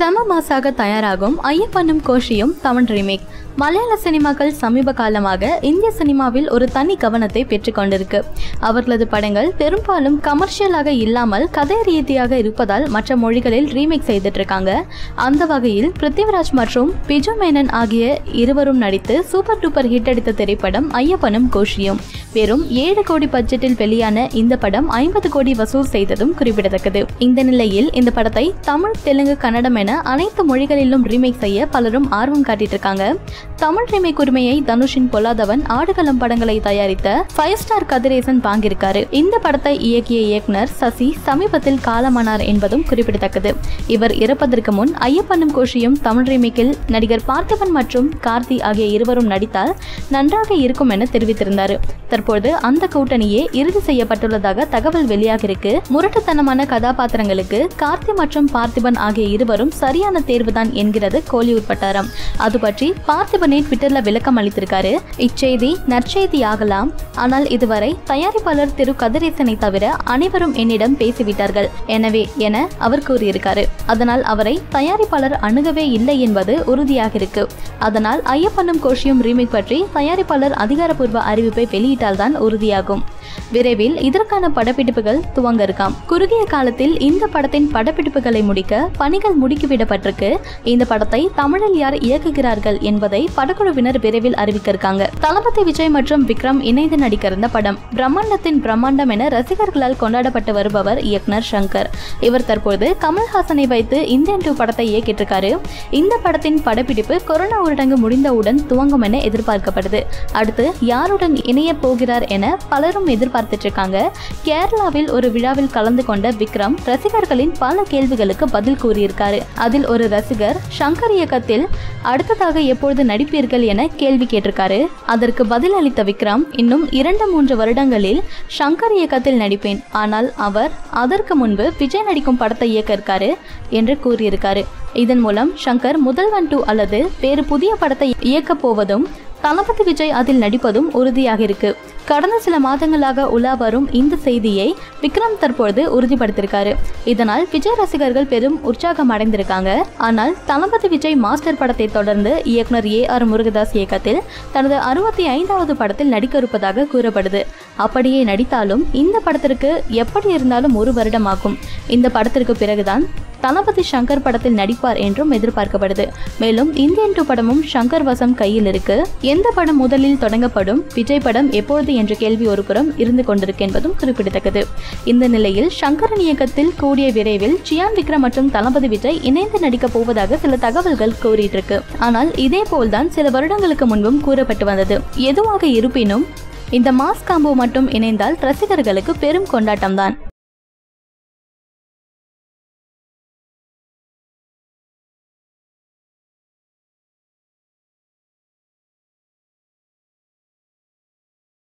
செம மாசாக தயாராகும் ஐயப்பனும் கோஷியும் தமிழ் ரீமேக் மலையாள சினிமாக்கள் சமீப காலமாக இந்திய சினிமாவில் ஒரு தனி கவனத்தை பெற்றுக்கொண்டிருக்கு அவர்களது படங்கள் பெரும்பாலும் கமர்ஷியலாக இல்லாமல் கதை ரீதியாக இருப்பதால் மற்ற மொழிகளில் ரீமேக் செய்துட்டு இருக்காங்க அந்த வகையில் பிருத்திவிராஜ் மற்றும் பிஜு மேனன் ஆகிய இருவரும் நடித்து சூப்பர் டூப்பர் ஹிட் அடித்த திரைப்படம் ஐயப்பனும் கோஷியும் வெறும் ஏழு கோடி பட்ஜெட்டில் வெளியான இந்த படம் ஐம்பது கோடி வசூல் செய்ததும் குறிப்பிடத்தக்கது இந்த நிலையில் இந்த படத்தை தமிழ் தெலுங்கு கன்னடம் என அனைத்து மொழிகளிலும் ரீமேக் செய்ய பலரும் ஆர்வம் காட்டிட்டு இருக்காங்க தமிழ் ரீமேக் உரிமையை தனுஷின் பொல்லாதவன் ஆடுகளம் படங்களை தயாரித்த ஃபைவ் ஸ்டார் கதிரேசன் வாங்கியிருக்காரு இந்த படத்தை இயக்கிய இயக்குனர் சசி சமீபத்தில் காலமானார் என்பதும் குறிப்பிடத்தக்கது இவர் இறப்பதற்கு முன் ஐயப்பனும் கோஷியும் தமிழ் ரீமேக்கில் நடிகர் பார்த்திபன் மற்றும் கார்த்தி ஆகிய இருவரும் நடித்தால் நன்றாக இருக்கும் என தெரிவித்திருந்தார் தற்போது அந்த கூட்டணியே இறுதி செய்யப்பட்டுள்ளதாக தகவல் வெளியாகிருக்கு முரட்டுத்தனமான கதாபாத்திரங்களுக்கு கார்த்தி மற்றும் பார்த்திபன் ஆகிய இருவரும் சரியான தேர்வுதான் என்கிறது கோலிவுட் வட்டாரம் அது பற்றி பார்த்திபனே ட்விட்டர்ல விளக்கம் அளித்திருக்காரு இச்செய்தி நற்செய்தி ஆகலாம் ஆனால் இதுவரை தயாரிப்பாளர் திரு கதிரேசனை தவிர அனைவரும் என்னிடம் பேசிவிட்டார்கள் எனவே என அவர் கூறியிருக்காரு அதனால் அவரை தயாரிப்பாளர் அணுகவே இல்லை என்பது உறுதியாக இருக்கு அதனால் ஐயப்பனும் கோஷியும் ரீமேக் பற்றி தயாரிப்பாளர் அதிகாரப்பூர்வ அறிவிப்பை வெளியிட்டால்தான் உறுதியாகும் விரைவில் இதற்கான படப்பிடிப்புகள் துவங்க இருக்காம் குறுகிய காலத்தில் இந்த படத்தின் படப்பிடிப்புகளை முடிக்க பணிகள் முடுக்கிவிடப்பட்டிருக்கு இந்த படத்தை தமிழில் யார் இயக்குகிறார்கள் என்பதை படக்குழுவினர் விரைவில் அறிவிக்க இருக்காங்க தளபதி விஜய் மற்றும் விக்ரம் இணைந்து நடிக்க இருந்த படம் பிரம்மாண்டத்தின் பிரம்மாண்டம் என ரசிகர்களால் கொண்டாடப்பட்டு வருபவர் இயக்குனர் சங்கர் இவர் தற்போது கமல்ஹாசனை வைத்து இந்தியன் டூ படத்தை இயக்கிட்டு இருக்காரு இந்த படத்தின் படப்பிடிப்பு கொரோனா ஊரடங்கு முடிந்தவுடன் துவங்கும் என எதிர்பார்க்கப்படுது அடுத்து யாருடன் இணைய போகிறார் என பலரும் எதிர்பார்த்துட்டு இருக்காங்க கேரளாவில் ஒரு விழாவில் கலந்து கொண்ட விக்ரம் ரசிகர்களின் பல கேள்விகளுக்கு பதில் கூறியிருக்காரு அதில் ஒரு ரசிகர் சங்கர் இயக்கத்தில் அடுத்ததாக எப்பொழுது நடிப்பீர்கள் என கேள்வி கேட்டிருக்காரு அதற்கு பதில் அளித்த விக்ரம் இன்னும் இரண்டு மூன்று வருடங்களில் சங்கர் இயக்கத்தில் நடிப்பேன் ஆனால் அவர் அதற்கு முன்பு விஜய் நடிக்கும் படத்தை இயக்க இருக்காரு என்று கூறியிருக்காரு இதன் மூலம் சங்கர் முதல்வன் டூ அல்லது வேறு புதிய படத்தை இயக்கப் போவதும் தளபதி விஜய் அதில் நடிப்பதும் உறுதியாக இருக்கு கடந்த சில மாதங்களாக உலா வரும் இந்த செய்தியை விக்ரம் தற்பொழுது உறுதிப்படுத்தியிருக்காரு இதனால் விஜய் ரசிகர்கள் பெரும் உற்சாகம் அடைந்திருக்காங்க ஆனால் தளபதி விஜய் மாஸ்டர் படத்தை தொடர்ந்து இயக்குனர் ஏ ஆர் முருகதாஸ் இயக்கத்தில் தனது அறுபத்தி ஐந்தாவது படத்தில் நடிக்க இருப்பதாக கூறப்படுது அப்படியே நடித்தாலும் இந்த படத்திற்கு எப்படி இருந்தாலும் ஒரு வருடமாகும் இந்த படத்திற்கு பிறகுதான் தளபதி சங்கர் படத்தில் நடிப்பார் என்றும் எதிர்பார்க்கப்படுது மேலும் இந்தியன் டூ படமும் சங்கர் வசம் கையில் இருக்கு எந்த படம் முதலில் தொடங்கப்படும் விஜய் படம் எப்பொழுது என்ற கேள்வி ஒருபுறம் இருந்து கொண்டிருக்கு என்பதும் குறிப்பிடத்தக்கது இந்த நிலையில் சங்கரன் இயக்கத்தில் கூடிய விரைவில் சியான் விக்ரம் மற்றும் தளபதி விஜய் இணைந்து நடிக்கப் போவதாக சில தகவல்கள் கூறிட்டு இருக்கு ஆனால் இதே போல்தான் சில வருடங்களுக்கு முன்பும் கூறப்பட்டு வந்தது எதுவாக இருப்பினும் இந்த மாஸ் காம்போ மட்டும் இணைந்தால் ரசிகர்களுக்கு பெரும் கொண்டாட்டம்தான்